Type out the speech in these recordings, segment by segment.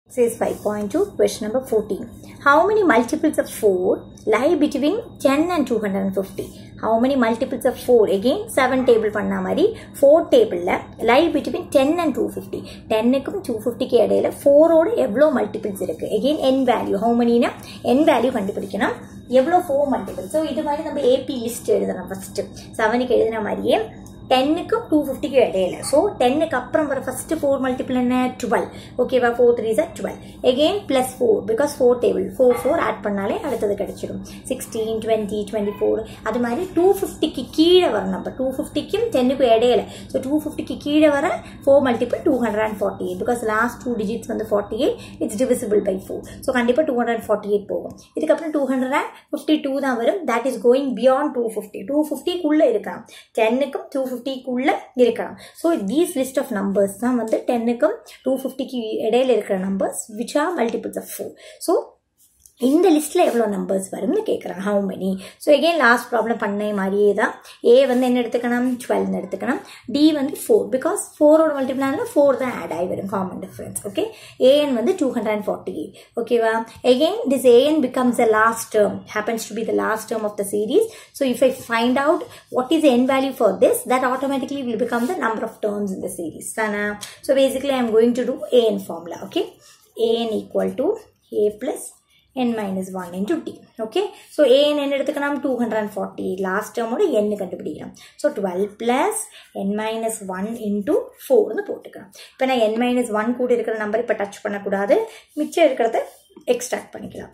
Says 5.2, question number 14. How many multiples of 4 lie between 10 and 250? How many multiples of 4? Again, 7 table பண்ண மாதிரி 4 டேபிளில் lie between 10 and 250. 10க்கும் 250க்கு இடையில 4 ஓட எவ்வளோ multiples இருக்கு again n வேல்யூ how manyனா n வேல்யூ கண்டுபிடிக்கணும் எவ்வளோ ஃபோர் மல்டிபிள் ஸோ இது மாதிரி நம்ம ஏபி லிஸ்ட் எழுதணும் ஃபஸ்ட்டு செவனுக்கு எழுதின மாதிரியே டென்னுக்கும் டூ ஃபிஃப்டிக்கும் இடையில ஸோ டென்னுக்கு அப்புறம் வர ஃபஸ்ட்டு ஃபோர் மல்டிபிள் என்ன டுவெல் ஓகேவா four three sir twelve again plus four because four table four four add பண்ணாலே அடுத்தது கிடைச்சிடும் சிக்ஸ்டீன் டுவெண்ட்டி டுவெண்ட்டி ஃபோர் அது மாதிரி டூ ஃபிஃப்டிக்கு கீழே வர நம்பர் டூ ஃபிஃப்டிக்கும் டென்னுக்கும் இடையில ஸோ டூ ஃபிஃப்டிக்கு கீழே வர four multiple two hundred and forty eight because last two digits வந்து forty eight it's divisible by four so கண்டிப்பாக டூ ஹண்ட்ரட் ஃபார்ட்டி எயிட் போகும் இதுக்கப்புறம் two hundred and fifty two தான் வரும் that is going beyond two fifty two ஃபிஃப்டிக்குள்ளே இருக்கலாம் டென்னுக்கும் two ஃபிஃப்டிக்குள்ளே இருக்கலாம் so these list of numbers தான் வந்து டென்னுக்கும் டூ ஃபிஃப்டிக்கு இடையில இருக்கிற numbers which are multiples of four so இந்த லிஸ்ட்டில் எவ்வளோ நம்பர்ஸ் வரும்னு கேட்குறாங்க how many so again last problem பண்ண மாதிரியே தான் ஏ வந்து என்ன எடுத்துக்கணும் டுவெல்னு எடுத்துக்கணும் டி வந்து ஃபோர் பிகாஸ் ஃபோரோட மல்டிப்ளான ஃபோர் தான் ஆட் ஆகி வரும் காமன் டிஃப்ரென்ஸ் ஓகே ஏஎன் வந்து two hundred and forty eight ஓகேவா again this a n becomes a last term happens to be the last term of the series so if I find out what is the n value for this that automatically will become the number of terms in the series Sana. so basically I'm going to do an formula okay an equal to a plus n minus 1 into t okay so a n என்ன எடுத்துக்கலாம் 240 last term ஓட n கண்டுபிடிக்கலாம் so 12 plus n minus 1 into 4 னு போட்டுக்கலாம் இப்போ நான் n minus 1 கூட இருக்கிற நம்பர் இப்போ டச் பண்ணக்கூடாது மிச்சம் இருக்கிறத எக்ஸ்ட்ராக்ட் பண்ணிக்கலாம்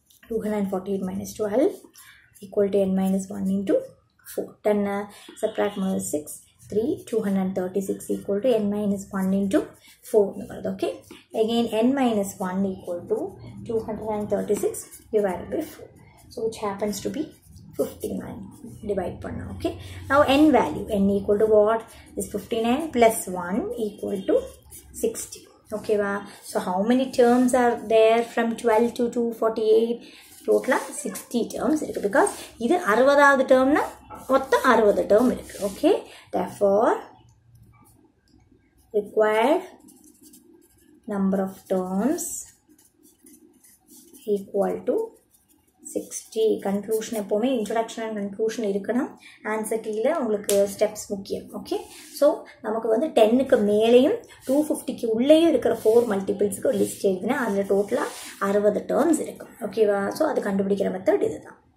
248 minus 12 equal to n minus 1 into 4 then uh, subtract minus 6 3 236 equal to n minus 1 into 4 okay again n minus 1 equal to 236 divided by 4 so which happens to be 59 divide panna okay now n value n equal to what is 59 plus 1 equal to 60 okay wow. so how many terms are there from 12 to 248 டோட்டலாக sixty terms இருக்குது because இது அறுபதாவது டேர்ம்னா மொத்தம் அறுபது term இருக்குது okay therefore required number of terms equal to sixty conclusion எப்போவுமே introduction and conclusion இருக்கணும் answer கீழே உங்களுக்கு ஸ்டெப்ஸ் முக்கியம் ஓகே ஸோ நமக்கு வந்து டென்னுக்கு மேலேயும் டூ ஃபிஃப்டிக்கு உள்ளேயும் இருக்கிற ஃபோர் மல்டிபிள்ஸுக்கு ஒரு லிஸ்ட் எழுதினா அதில் டோட்டலாக அறுபது டேர்ம்ஸ் இருக்கும் ஓகேவா ஸோ அது கண்டுபிடிக்கிற மெத்தட் இதுதான்